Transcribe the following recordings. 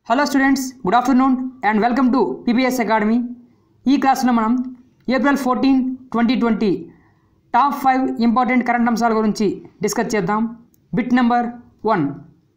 hello students good afternoon and welcome to PPS academy ఈ క్లాస్లో మనం April fourteen twenty twenty top five important current అంశాల గురించి discuss చేద్దాం bit number one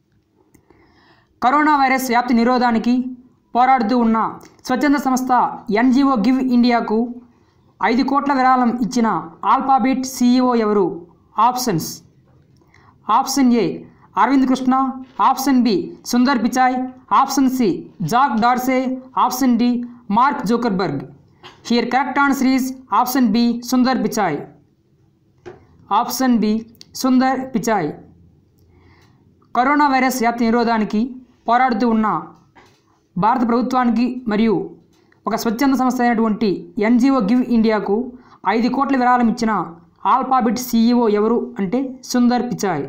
corona virus వ్యాప్తి నిరోధానికి పోరాడుతూ ఉన్న స్వచ్ఛంద సంస్థ ఎన్జిఓ గివ్ ఇండియాకు ఐదు కోట్ల విరాళం ఇచ్చిన ఆల్ఫాబెట్ సీఈఓ ఎవరు options option A Arvind Krishna option B Sundar Pichai option C Jack Dorsey option D Mark Zuckerberg here correct answer is option B Sundar Pichai option B Sundar Pichai corona virus వ్యాప్తి నిరోధానికి పోరాడుతూ ఉన్న భారత ప్రభుత్వానికి మరియు ఒక స్వచ్ఛంద సంస్థ అయినటువంటి ఎన్జిఓ గివ్ ఇండియాకు ఐదు కోట్ల విరాళం ఇచ్చిన ఆల్ఫాబెట్ సీఈఓ ఎవరు అంటే సుందర్ పిచాయ్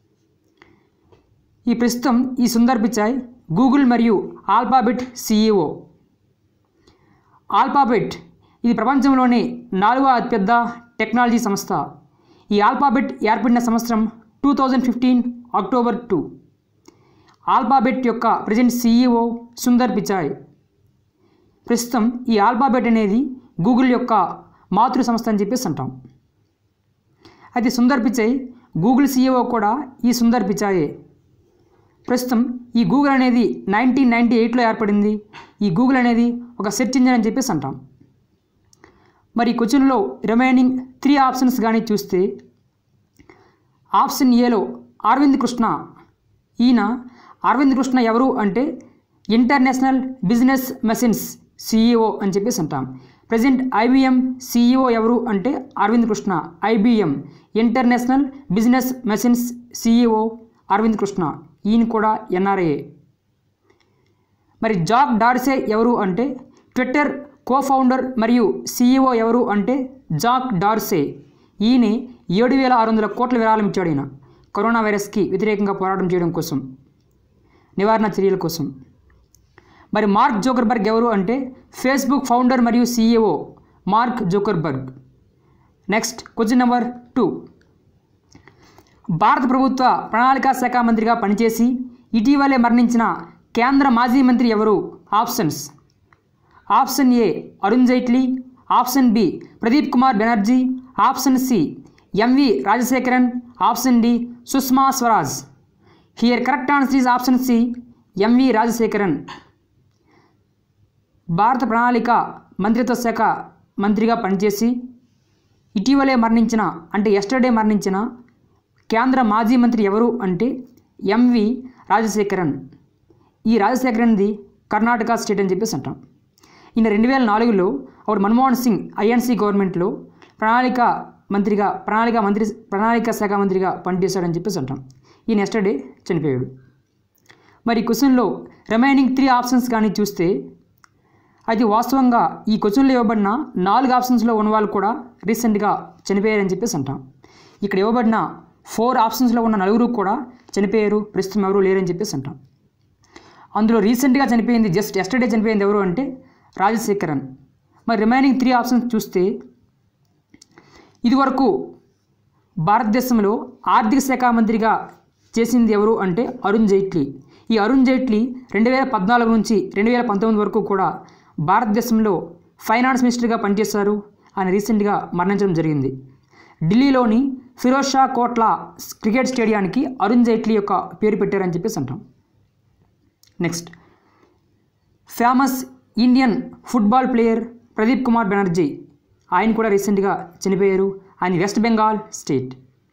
ఈ ప్రస్తుతం ఈ సుందర్ పిచాయ్ గూగుల్ మరియు ఆల్ఫాబెట్ సీఈఓ ఆల్ఫాబెట్ ఇది ప్రపంచంలోనే నాలుగవ అతిపెద్ద టెక్నాలజీ సంస్థ ఈ ఆల్ఫాబెట్ ఏర్పడిన సంవత్సరం two thousand fifteen October two Alphabet యొక్క ప్రజెంట్ సీఈఓ సుందర్ పిచాయ్ ప్రస్తుతం ఈ ఆల్ఫాబెట్ అనేది గూగుల్ యొక్క మాతృ సంస్థ అని చెప్పేసి అంటాం అయితే సుందర్ పిచాయ్ గూగుల్ సీఈఓ కూడా ఈ సుందర్ పిచాయే ప్రస్తుతం ఈ గూగుల్ అనేది నైన్టీన్ నైంటీ ఎయిట్లో ఏర్పడింది ఈ గూగుల్ అనేది ఒక సెర్చ్ ఇంజిన్ అని చెప్పేసి అంటాం మరి ఈ క్వశ్చన్లో రిమైనింగ్ త్రీ ఆప్షన్స్ కానీ చూస్తే ఆప్షన్ ఏలో అరవింద్ కృష్ణ ఈయన అరవింద్ కృష్ణ ఎవరు అంటే ఇంటర్నేషనల్ బిజినెస్ మెషిన్స్ సిఇఓ అని చెప్పేసి అంటాం ప్రజెంట్ ఐబిఎం సిఇఓ ఎవరు అంటే Arvind Krishna IBM International Business Machines CEO Arvind Krishna ఈయన కూడా ఎన్ఆర్ఐ మరి జాక్ డార్సే ఎవరు అంటే ట్విట్టర్ కో ఫౌండర్ మరియు సీఈఓ ఎవరు అంటే జాక్ డార్సే ఈయన ఏడు వేల ఆరు వందల కోట్ల విరాళం ఇచ్చాడు ఈయన కరోనా వైరస్కి వ్యతిరేకంగా పోరాటం చేయడం కోసం నివారణ చర్యల కోసం మరి మార్క్ జోకర్బర్గ్ ఎవరు అంటే ఫేస్బుక్ ఫౌండర్ మరియు CEO Mark Zuckerberg next question number two భారత ప్రభుత్వ ప్రణాళికా శాఖ మంత్రిగా పనిచేసి ఇటీవలే మరణించిన కేంద్ర మాజీ మంత్రి ఎవరు options option A Arun Jaitley option B Pradeep Kumar Banerjee option C M V Rajasekharan option D Sushma Swaraj here correct answer is option C M V Rajasekharan భారత ప్రణాళిక మంత్రిత్వ శాఖ మంత్రిగా పనిచేసి ఇటీవలే మరణించిన అంటే ఎస్టర్డే మరణించిన కేంద్ర మాజీ మంత్రి ఎవరు అంటే ఎంవి రాజశేఖరన్ ఈ రాజశేఖరన్ది కర్ణాటక స్టేట్ అని చెప్పేసి అంటాం ఈయన రెండు వేల నాలుగులో అప్పుడు మన్మోహన్ సింగ్ ఐఎన్సీ గవర్నమెంట్లో ప్రణాళిక మంత్రిగా ప్రణాళిక మంత్రి ప్రణాళిక శాఖ మంత్రిగా పనిచేశాడని చెప్పేసి అంటాం ఈయన ఎస్టర్డే చనిపోయాడు మరి ఈ క్వశ్చన్లో రిమైనింగ్ త్రీ ఆప్షన్స్ కానీ చూస్తే అయితే వాస్తవంగా ఈ క్వశ్చన్లో ఇవ్వబడిన నాలుగు ఆప్షన్స్లో ఉన్న వాళ్ళు కూడా రీసెంట్గా చనిపోయారని చెప్పేసి అంటాం ఇక్కడ ఇవ్వబడిన ఫోర్ ఆప్షన్స్లో ఉన్న నలుగురు కూడా చనిపోయారు ప్రస్తుతం ఎవరు లేరని చెప్పేసి అంటాం అందులో రీసెంట్గా చనిపోయింది జస్ట్ ఎస్టర్డే చనిపోయింది ఎవరు అంటే రాజశేఖరన్ మరి రిమైనింగ్ త్రీ ఆప్షన్స్ చూస్తే ఇదివరకు భారతదేశంలో ఆర్థిక శాఖ మంత్రిగా చేసింది ఎవరు అంటే అరుణ్ జైట్లీ ఈ అరుణ్ జైట్లీ రెండు వేల పద్నాలుగు నుంచి రెండు వేల పంతొమ్మిది వరకు కూడా భారతదేశంలో ఫైనాన్స్ మినిస్టర్గా పనిచేశారు ఆయన రీసెంట్గా మరణించడం జరిగింది ఢిల్లీలోని ఫిరోజ్ షా కోట్ల క్రికెట్ స్టేడియానికి అరుణ్ జైట్లీ యొక్క పేరు పెట్టారని చెప్పేసి అంటాం next famous Indian football player Pradeep Kumar Banerjee ఆయన కూడా రీసెంట్గా చనిపోయారు ఆయన వెస్ట్ బెంగాల్ స్టేట్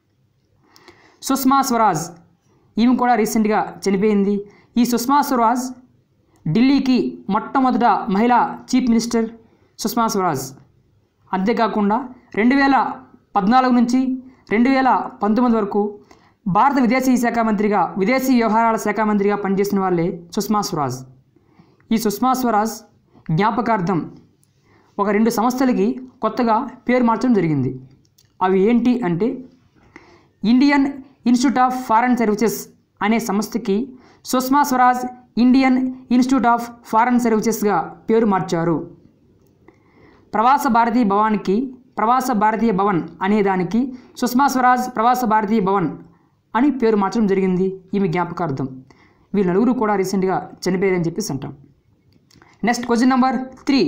సుష్మా స్వరాజ్ ఈమె కూడా రీసెంట్గా చనిపోయింది ఈ సుష్మా స్వరాజ్ ఢిల్లీకి మొట్టమొదట మహిళా చీఫ్ మినిస్టర్ సుష్మా స్వరాజ్ అంతేకాకుండా రెండు వేల పద్నాలుగు నుంచి రెండు వేల పంతొమ్మిది వరకు భారత విదేశీ శాఖ మంత్రిగా విదేశీ వ్యవహారాల శాఖ మంత్రిగా పనిచేసిన వాళ్ళే సుష్మా స్వరాజ్ ఈ సుష్మా స్వరాజ్ జ్ఞాపకార్థం ఒక రెండు సంస్థలకి కొత్తగా పేరు మార్చడం జరిగింది అవి ఏంటి అంటే Indian Institute of Foreign Services అనే సంస్థకి Sushma Swaraj Indian Institute of Foreign సర్వీసెస్గా పేరు మార్చారు ప్రవాస భారతీయ భవన్కి ప్రవాస భారతీయ భవన్ అనే దానికి సుష్మా స్వరాజ్ ప్రవాస భారతీయ భవన్ అని పేరు మార్చడం జరిగింది ఈమె జ్ఞాపకార్థం వీళ్ళు నలుగురు కూడా రీసెంట్గా చనిపోయారని చెప్పేసి అంటాం next question number three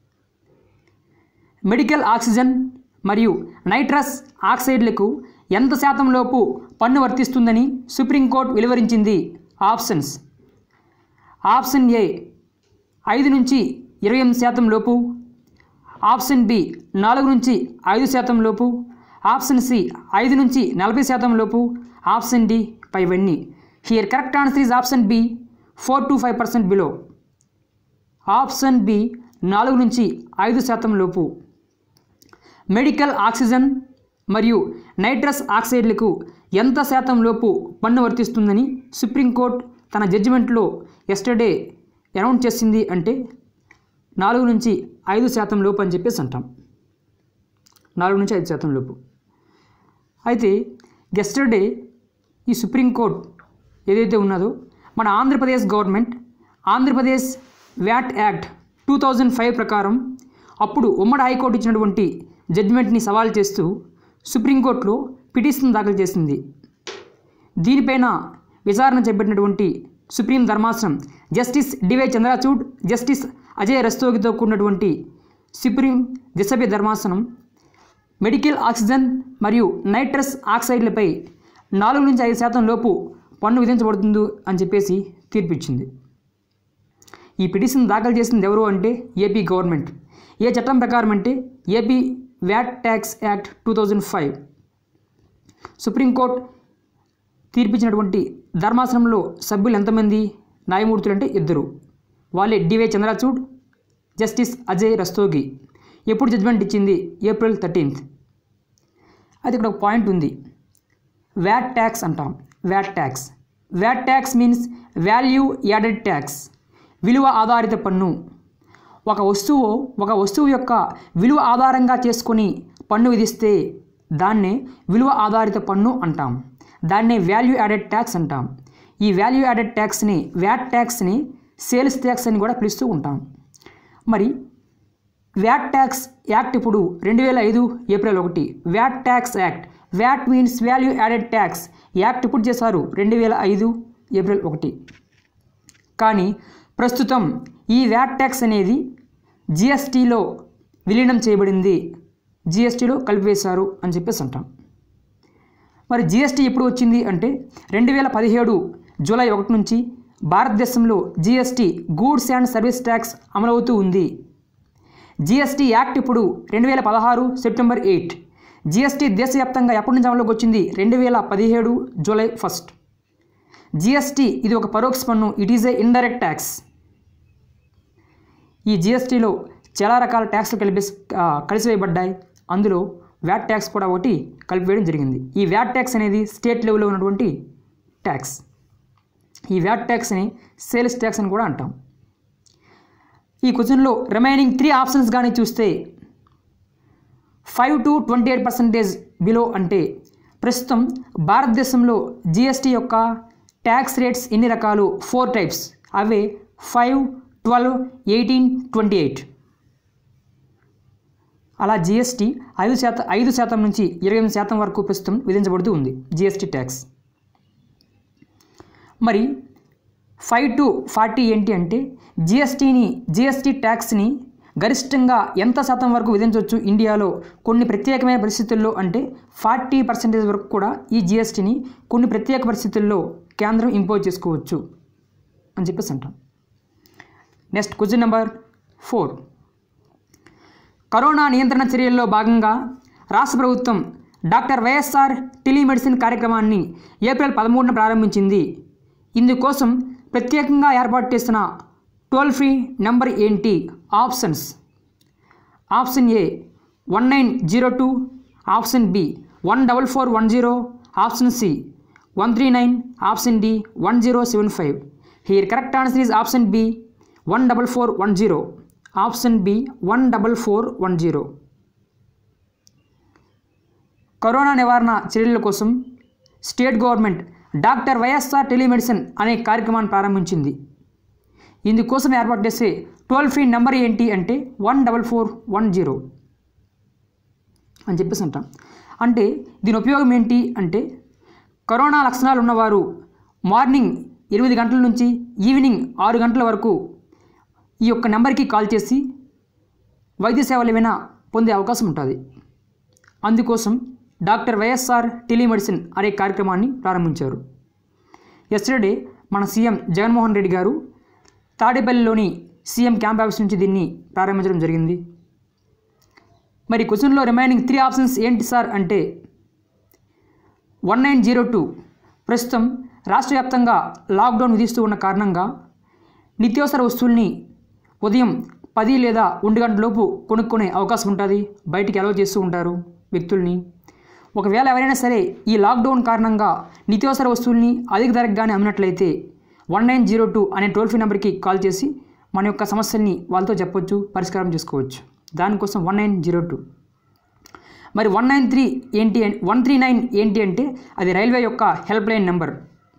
medical oxygen మరియు నైట్రస్ ఆక్సైడ్లకు ఎంత శాతం లోపు పన్ను వర్తిస్తుందని సుప్రీంకోర్టు వెలువరించింది ఆప్షన్స్ ఆప్షన్ ఏ ఐదు నుంచి ఇరవై ఎనిమిది శాతం లోపు ఆప్షన్ బి నాలుగు నుంచి ఐదు శాతం లోపు ఆప్షన్ సి ఐదు నుంచి నలభై శాతం లోపు ఆప్షన్ డి పైవన్నీ here correct answer is option B four to five percent below option B నాలుగు నుంచి ఐదు శాతం లోపు మెడికల్ ఆక్సిజన్ మరియు నైట్రస్ ఆక్సైడ్లకు ఎంత శాతం లోపు పన్ను వర్తిస్తుందని సుప్రీంకోర్టు తన జడ్జిమెంట్లో ఎస్టర్డే అనౌన్స్ చేసింది అంటే నాలుగు నుంచి ఐదు శాతం లోపు అని చెప్పేసి అంటాం నాలుగు నుంచి ఐదు శాతం లోపు అయితే ఎస్టర్డే ఈ సుప్రీంకోర్టు ఏదైతే ఉన్నదో మన Andhra Pradesh government Andhra Pradesh VAT act two thousand five ప్రకారం అప్పుడు ఉమ్మడి హైకోర్టు ఇచ్చినటువంటి జడ్జిమెంట్ని సవాల్ చేస్తూ సుప్రీంకోర్టులో పిటిషన్ దాఖలు చేసింది దీనిపైన విచారణ చేపట్టినటువంటి సుప్రీం ధర్మాసనం justice D Y Chandrachud justice Ajay రస్తోగితో కూడినటువంటి సుప్రీం దిశభ్య ధర్మాసనం మెడికల్ ఆక్సిజన్ మరియు నైట్రస్ ఆక్సైడ్లపై నాలుగు నుంచి ఐదు శాతం లోపు పన్ను విధించబడుతుంది అని చెప్పేసి తీర్పిచ్చింది ఈ పిటిషన్ దాఖలు చేసింది ఎవరు అంటే ఏపీ గవర్నమెంట్ ఏ చట్టం ప్రకారం అంటే AP VAT tax act two thousand five Supreme Court తీర్పిచ్చినటువంటి ధర్మాసనంలో సభ్యులు ఎంతమంది న్యాయమూర్తులు అంటే ఇద్దరు వాళ్ళే డివై చంద్రచూడ్ జస్టిస్ అజయ్ రస్తోగి ఎప్పుడు జడ్జిమెంట్ ఇచ్చింది ఏప్రిల్ థర్టీన్త్ అయితే ఇక్కడ ఒక పాయింట్ ఉంది వ్యాట్ ట్యాక్స్ అంటాం VAT tax VAT tax means value added tax విలువ ఆధారిత పన్ను ఒక వస్తువు ఒక వస్తువు యొక్క విలువ ఆధారంగా చేసుకొని పన్ను విధిస్తే దాన్నే విలువ ఆధారిత పన్ను అంటాం దాన్నే వాల్యూ యాడెడ్ ట్యాక్స్ అంటాం ఈ వాల్యూ యాడెడ్ ట్యాక్స్ని వ్యాట్ ట్యాక్స్ని సేల్స్ ట్యాక్స్ అని కూడా పిలుస్తూ ఉంటాం మరి వ్యాట్ ట్యాక్స్ యాక్ట్ ఇప్పుడు రెండు వేల ఐదు ఏప్రిల్ ఒకటి VAT tax act VAT means value added tax act ఇప్పుడు చేశారు రెండు వేల ఐదు ఏప్రిల్ ఒకటి కానీ ప్రస్తుతం ఈ వ్యాట్ ట్యాక్స్ అనేది జిఎస్టీలో విలీనం చేయబడింది జిఎస్టీలో కలిపివేశారు అని చెప్పేసి అంటాం మరి జిఎస్టీ ఎప్పుడు వచ్చింది అంటే రెండు వేల పదిహేడు జూలై ఒకటి నుంచి భారతదేశంలో GST goods and service tax అమలవుతూ ఉంది జిఎస్టీ యాక్ట్ ఇప్పుడు రెండు వేల పదహారు సెప్టెంబర్ ఎయిట్ జిఎస్టీ దేశవ్యాప్తంగా ఎప్పటి నుంచి అమలులోకి వచ్చింది రెండు వేల పదిహేడు జూలై ఫస్ట్ జిఎస్టీ ఇది ఒక పరోక్ష పన్ను it is a indirect tax ఈ జిఎస్టీలో చాలా రకాల ట్యాక్స్లు కలిపి కలిసివేయబడ్డాయి అందులో వ్యాట్ ట్యాక్స్ కూడా ఒకటి కలిపివేయడం జరిగింది ఈ వ్యాట్ ట్యాక్స్ అనేది స్టేట్ లెవెల్లో ఉన్నటువంటి ట్యాక్స్ ఈ వ్యాట్ ట్యాక్స్ని సేల్స్ ట్యాక్స్ అని కూడా అంటాం ఈ క్వశ్చన్లో రిమైనింగ్ త్రీ ఆప్షన్స్ కానీ చూస్తే five to twenty eight percentage below అంటే ప్రస్తుతం భారతదేశంలో జిఎస్టీ యొక్క ట్యాక్స్ రేట్స్ ఎన్ని రకాలు ఫోర్ టైప్స్ అవే five twelve eighteen twenty eight అలా జిఎస్టీ ఐదు శాతం ఐదు శాతం నుంచి ఇరవై ఎనిమిది శాతం వరకు ప్రస్తుతం విధించబడుతూ ఉంది జిఎస్టీ ట్యాక్స్ మరి ఫైవ్ టు ఫార్టీ ఏంటి అంటే జిఎస్టీని జిఎస్టీ ట్యాక్స్ని గరిష్టంగా ఎంత శాతం వరకు విధించవచ్చు ఇండియాలో కొన్ని ప్రత్యేకమైన పరిస్థితుల్లో అంటే ఫార్టీ పర్సెంటేజ్ వరకు కూడా ఈ జిఎస్టీని కొన్ని ప్రత్యేక పరిస్థితుల్లో కేంద్రం ఇంపోజ్ చేసుకోవచ్చు అని చెప్పేసి అంటాం next question number four corona నియంత్రణ చర్యల్లో భాగంగా రాష్ట్ర ప్రభుత్వం డాక్టర్ వైఎస్ఆర్ టెలిమెడిసిన్ కార్యక్రమాన్ని ఏప్రిల్ పదమూడున ప్రారంభించింది ఇందుకోసం ప్రత్యేకంగా ఏర్పాటు చేసిన టోల్ ఫ్రీ నెంబర్ ఏంటి options option A one nine zero two option B one double four one zero option C one three nine option D one zero seven five here correct answer is option B one double four one zero option B one double four one zero corona నివారణ చర్యల కోసం state government doctor YSR telemedicine అనే కార్యక్రమాన్ని ప్రారంభించింది ఇందుకోసం ఏర్పాటు చేసే toll free number ఏంటి అంటే one double four one zero అని చెప్పేసి అంటాం అంటే దీని ఉపయోగం ఏంటి అంటే కరోనా లక్షణాలు ఉన్నవారు మార్నింగ్ ఎనిమిది గంటల నుంచి ఈవినింగ్ ఆరు గంటల వరకు ఈ యొక్క నెంబర్కి కాల్ చేసి వైద్య సేవలు ఏమైనా పొందే అవకాశం ఉంటుంది అందుకోసం డాక్టర్ వైఎస్ఆర్ టెలిమెడిసిన్ అనే కార్యక్రమాన్ని ప్రారంభించారు ఎస్టర్డే మన సీఎం జగన్మోహన్ రెడ్డి గారు తాడేపల్లిలోని సీఎం క్యాంప్ ఆఫీస్ నుంచి దీన్ని ప్రారంభించడం జరిగింది మరి క్వశ్చన్లో రిమైనింగ్ త్రీ ఆప్షన్స్ ఏంటి సార్ అంటే వన్ నైన్ జీరో టూ ప్రస్తుతం రాష్ట్ర వ్యాప్తంగా లాక్డౌన్ విధిస్తూ ఉన్న కారణంగా నిత్యావసర వస్తువుల్ని ఉదయం పది లేదా ఒంటి గంటల లోపు కొనుక్కునే అవకాశం ఉంటుంది బయటికి అలౌ చేస్తూ ఉంటారు వ్యక్తుల్ని ఒకవేళ ఎవరైనా సరే ఈ లాక్డౌన్ కారణంగా నిత్యావసర వస్తువుల్ని అధిక ధరకు కానీ అమ్మినట్లయితే వన్ నైన్ జీరో టూ అనే టోల్ ఫ్రీ నెంబర్కి కాల్ చేసి మన యొక్క సమస్యల్ని వాళ్ళతో చెప్పొచ్చు పరిష్కారం చేసుకోవచ్చు దానికోసం వన్ నైన్ జీరో టూ మరి వన్ నైన్ త్రీ ఏంటి వన్ త్రీ నైన్ ఏంటి అంటే అది రైల్వే యొక్క help line number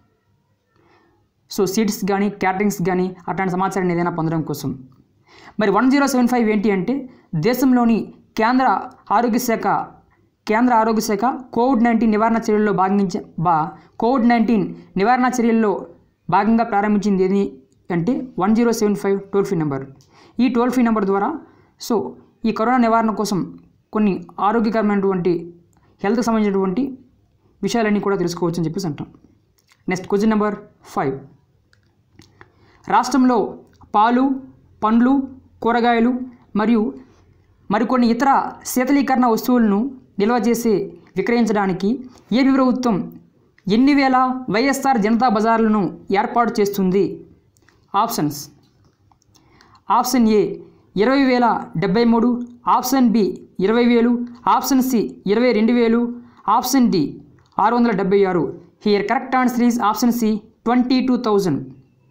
so seats కానీ క్యాటరింగ్స్ కానీ అట్లాంటి సమాచారాన్ని ఏదైనా పొందడం కోసం మరి వన్ జీరో సెవెన్ ఫైవ్ ఏంటి అంటే దేశంలోని కేంద్ర ఆరోగ్య శాఖ కేంద్ర ఆరోగ్య శాఖ కోవిడ్ నైన్టీన్ నివారణ చర్యల్లో భాగించ బా కోవిడ్ నైన్టీన్ నివారణ చర్యల్లో భాగంగా ప్రారంభించింది ఏది అంటే one zero seven five toll free number ఈ టోల్ ఫ్రీ నెంబర్ ద్వారా సో ఈ కరోనా నివారణ కోసం కొన్ని ఆరోగ్యకరమైనటువంటి హెల్త్కి సంబంధించినటువంటి విషయాలన్నీ కూడా తెలుసుకోవచ్చు అని చెప్పేసి అంటాం నెక్స్ట్ క్వశ్చన్ నెంబర్ ఫైవ్ రాష్ట్రంలో పాలు పండ్లు కూరగాయలు మరియు మరికొన్ని ఇతర శీతలీకరణ వస్తువులను నిల్వ చేసి విక్రయించడానికి ఏపీ ప్రభుత్వం ఎన్ని వేల వైఎస్ఆర్ జనతా బజార్లను ఏర్పాటు చేస్తుంది ఆప్షన్స్ ఆప్షన్ ఏ ఇరవై వేల డెబ్బై మూడు ఆప్షన్ బి ఇరవై వేలు ఆప్షన్ సి ఇరవై రెండు వేలు ఆప్షన్ డి ఆరు వందల డెబ్బై ఆరు here correct answer is option C twenty two thousand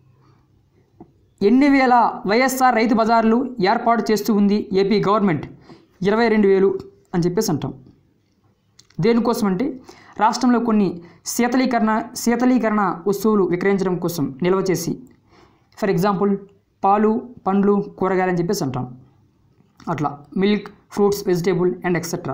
ఎన్ని వేల వైఎస్ఆర్ రైతు బజార్లు ఏర్పాటు చేస్తూ ఉంది ఏపీ గవర్నమెంట్ ఇరవై రెండు వేలు అని చెప్పేసి అంటాం దేనికోసం అంటే రాష్ట్రంలో కొన్ని శీతలీకరణ శీతలీకరణ వస్తువులు విక్రయించడం కోసం నిల్వ చేసి ఫర్ ఎగ్జాంపుల్ పాలు పండ్లు కూరగాయలు అని చెప్పేసి అంటాం అట్లా milk fruits vegetable and etcetera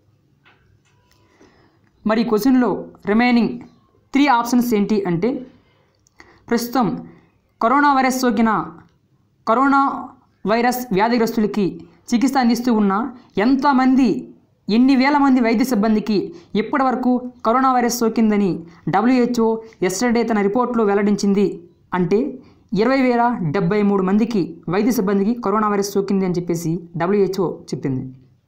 మరి ఈ క్వశ్చన్లో రిమైనింగ్ త్రీ ఆప్షన్స్ ఏంటి అంటే ప్రస్తుతం కరోనా వైరస్ సోకిన కరోనా వైరస్ వ్యాధిగ్రస్తులకి చికిత్స అందిస్తూ ఉన్న ఎంతమంది ఎన్ని వేల మంది వైద్య సిబ్బందికి ఇప్పటి వరకు కరోనా వైరస్ సోకిందని డబ్ల్యూహెచ్ఓ ఎస్టర్డే తన రిపోర్ట్లో వెల్లడించింది అంటే ఇరవై వేల డెబ్బై మూడు మందికి వైద్య సిబ్బందికి కరోనా వైరస్ సోకింది అని చెప్పేసి డబ్ల్యూహెచ్ఓ చెప్పింది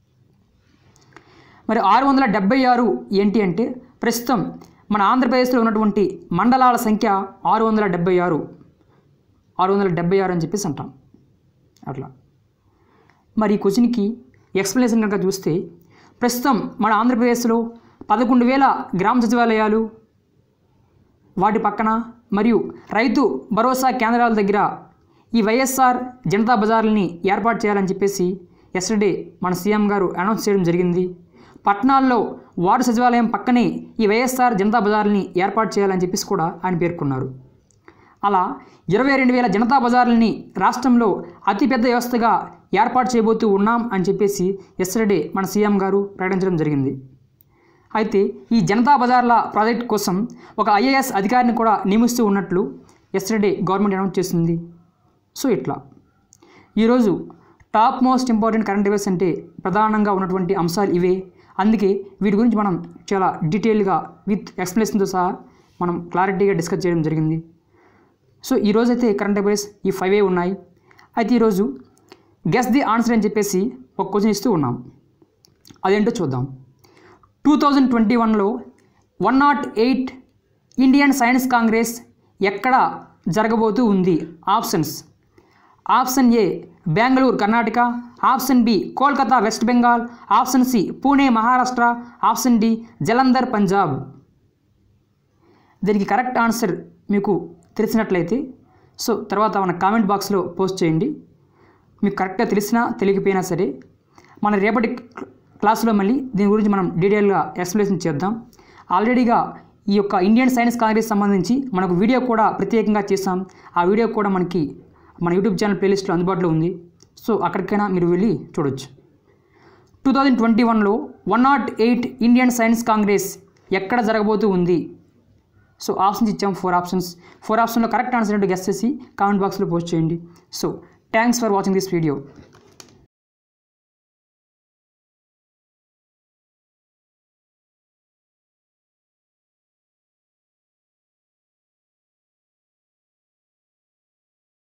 మరి ఆరు వందల డెబ్బై ఆరు ఏంటి అంటే ప్రస్తుతం మన ఆంధ్రప్రదేశ్లో ఉన్నటువంటి మండలాల సంఖ్య ఆరు వందల డెబ్బై ఆరు ఆరు వందల డెబ్బై ఆరు అని చెప్పేసి అంటాం అట్లా మరి ఈ క్వశ్చన్కి ఎక్స్ప్లెనేషన్ కనుక చూస్తే ప్రస్తుతం మన ఆంధ్రప్రదేశ్లో పదకొండు వేల గ్రామ సచివాలయాలు వాటి పక్కన మరియు రైతు భరోసా కేంద్రాల దగ్గర ఈ వైఎస్ఆర్ జనతా బజార్లని ఏర్పాటు చేయాలని చెప్పేసి ఎస్టర్డే మన సీఎం గారు అనౌన్స్ చేయడం జరిగింది పట్టణాల్లో వార్డు సచివాలయం పక్కనే ఈ వైఎస్ఆర్ జనతా బజార్ని ఏర్పాటు చేయాలని చెప్పేసి కూడా ఆయన పేర్కొన్నారు అలా ఇరవై రెండు వేల జనతా బజార్లని రాష్ట్రంలో అతిపెద్ద వ్యవస్థగా ఏర్పాటు చేయబోతూ ఉన్నాం అని చెప్పేసి ఎస్టర్డే మన సీఎం గారు ప్రకటించడం జరిగింది అయితే ఈ జనతా బజార్ల ప్రాజెక్ట్ కోసం ఒక ఐఏఎస్ అధికారిని కూడా నియమిస్తూ ఉన్నట్లు ఎస్టర్డే గవర్నమెంట్ అనౌన్స్ చేసింది సో ఇట్లా ఈరోజు top most important current affairs అంటే ప్రధానంగా ఉన్నటువంటి అంశాలు ఇవే అందుకే వీటి గురించి మనం చాలా డీటెయిల్గా విత్ ఎక్స్ప్లెనేషన్తో సహా మనం క్లారిటీగా డిస్కస్ చేయడం జరిగింది సో ఈరోజు అయితే కరెంట్ అఫైర్స్ ఈ ఫైవ్ ఏ ఉన్నాయి అయితే ఈరోజు గెస్ ది ఆన్సర్ అని చెప్పేసి ఒక క్వశ్చన్ ఇస్తూ ఉన్నాం అదేంటో చూద్దాం టూ థౌజండ్ ట్వంటీ వన్లో one nought eight Indian Science Congress ఎక్కడ జరగబోతూ ఉంది options option A Bengaluru Karnataka option B Kolkata West Bengal option C Pune Maharashtra option D Jalandhar Punjab దీనికి కరెక్ట్ ఆన్సర్ మీకు తెలిసినట్లయితే సో తర్వాత మన కామెంట్ బాక్స్లో పోస్ట్ చేయండి మీకు కరెక్ట్గా తెలిసినా తెలియకపోయినా సరే మన రేపటి క్లాస్లో మళ్ళీ దీని గురించి మనం డీటెయిల్గా ఎక్స్ప్లెనేషన్ చేద్దాం ఆల్రెడీగా ఈ యొక్క ఇండియన్ సైన్స్ కాంగ్రెస్ సంబంధించి మనకు వీడియో కూడా ప్రత్యేకంగా చేసాం ఆ వీడియో కూడా మనకి మన యూట్యూబ్ ఛానల్ ప్లేలిస్ట్లో అందుబాటులో ఉంది సో అక్కడికైనా మీరు వెళ్ళి చూడొచ్చు టూ థౌజండ్ ట్వంటీ వన్లో one nought eight Indian Science Congress ఎక్కడ జరగబోతూ ఉంది సో ఆప్షన్స్ ఇచ్చాం ఫోర్ ఆప్షన్స్ ఫోర్ ఆప్షన్లో కరెక్ట్ ఆన్సర్ ఏంటో గెస్ట్ చేసి కామెంట్ బాక్స్లో పోస్ట్ చేయండి so thanks for watching this video